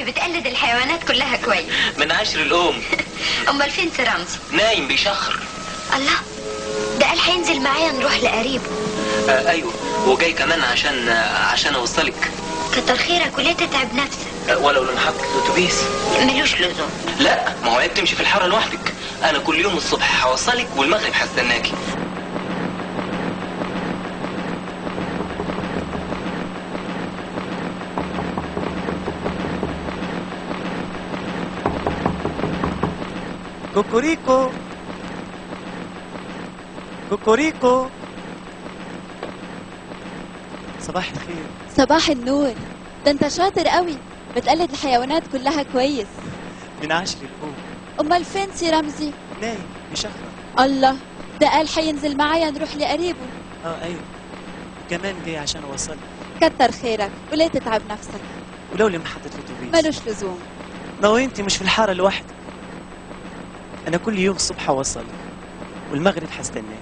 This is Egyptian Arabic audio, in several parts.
بتقلد الحيوانات كلها كويس من عشر الام امال فين سي رمزي نايم بيشخر الله ده قال هينزل معايا نروح لقريبه آه ايوه وجاي كمان عشان آه عشان اوصلك كتر خيرك وليه تتعب نفسك آه ولو لمحطة الاتوبيس ملوش لزوم لا ما هو عيب تمشي في الحاره لوحدك انا كل يوم الصبح هوصلك والمغرب هستناكي كوكوريكو كوكوريكو صباح الخير صباح النور ده انت شاطر قوي بتقلد الحيوانات كلها كويس من عشر الأم امال فين سي رمزي نايم بشهرة الله ده قال هينزل معايا نروح لقريبه اه ايوه كمان جاي عشان اوصلك كتر خيرك وليه تتعب نفسك ولو لمحطة الاتوبيس ملوش لزوم ما هو انت مش في الحارة لوحدك انا كل يوم الصبح اوصلك والمغرب هستناك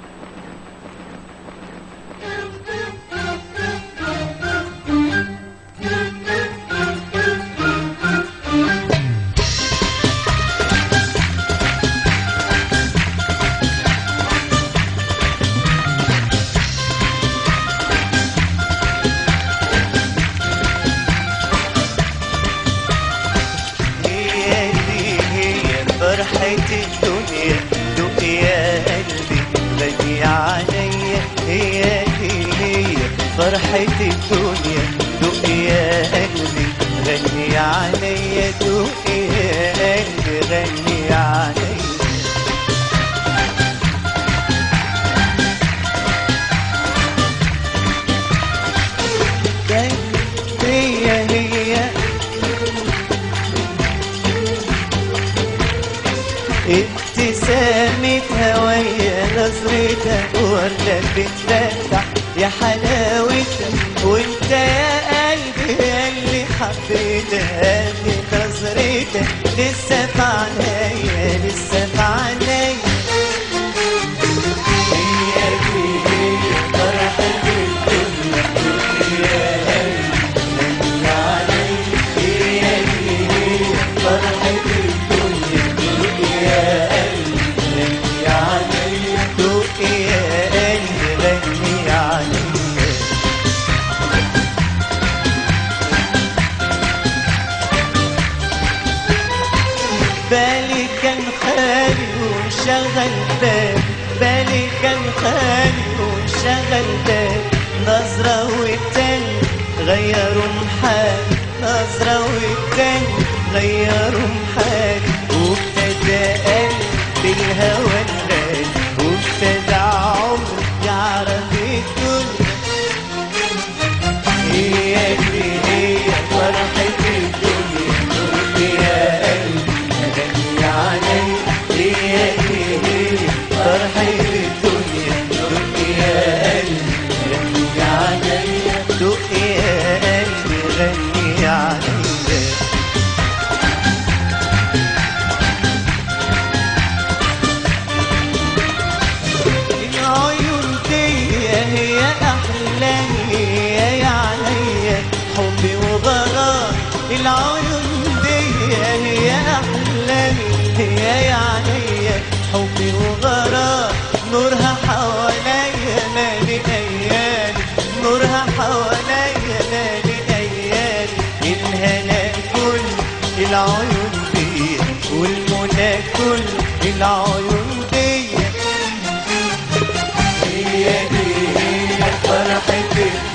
هي دي هي فرحة الدنيا دنيا قلبي غني عليا هي دي هي فرحة الدنيا دنيا قلبي غني عليا دنيا قلبي غني عليا هي هي ابتسامتها ويا نظرتها ولا بتفتح يا حلاوتها وانت يا قلبي يا اللي حبيتها بنظرتها لسه في عينيا لسه في عينيا هي دي هي فرحة الدنيا يا قلبي غني عليا هي دي هي فرحة الدنيا يا قلبي غني عليا دوق يا قلبي غني عليا بالي كان خالي وانشغل بالي بالي كان خالي وانشغل بالي نظرة والتاني غيروا محالي نظرة والتاني غيروا محالي وابتدى قلبي الهوى الغالي وابتدى عمري يعرف الدنيا هي دي هي فرحة الدنيا يا قلبي غني علي هي دي هي فرحة الدنيا يا قلبي غني علي دق يا قلبي غني علي العيون دي هي احلامي يا عليا حبي وغرام العيون دي هي احلامي يا عليا حبي وغرام نورها حواليا مالي ايامي نورها حواليا مالي ايامي الهنا كل العيون دي والمنى كل العيون دي هي دي هي فرحة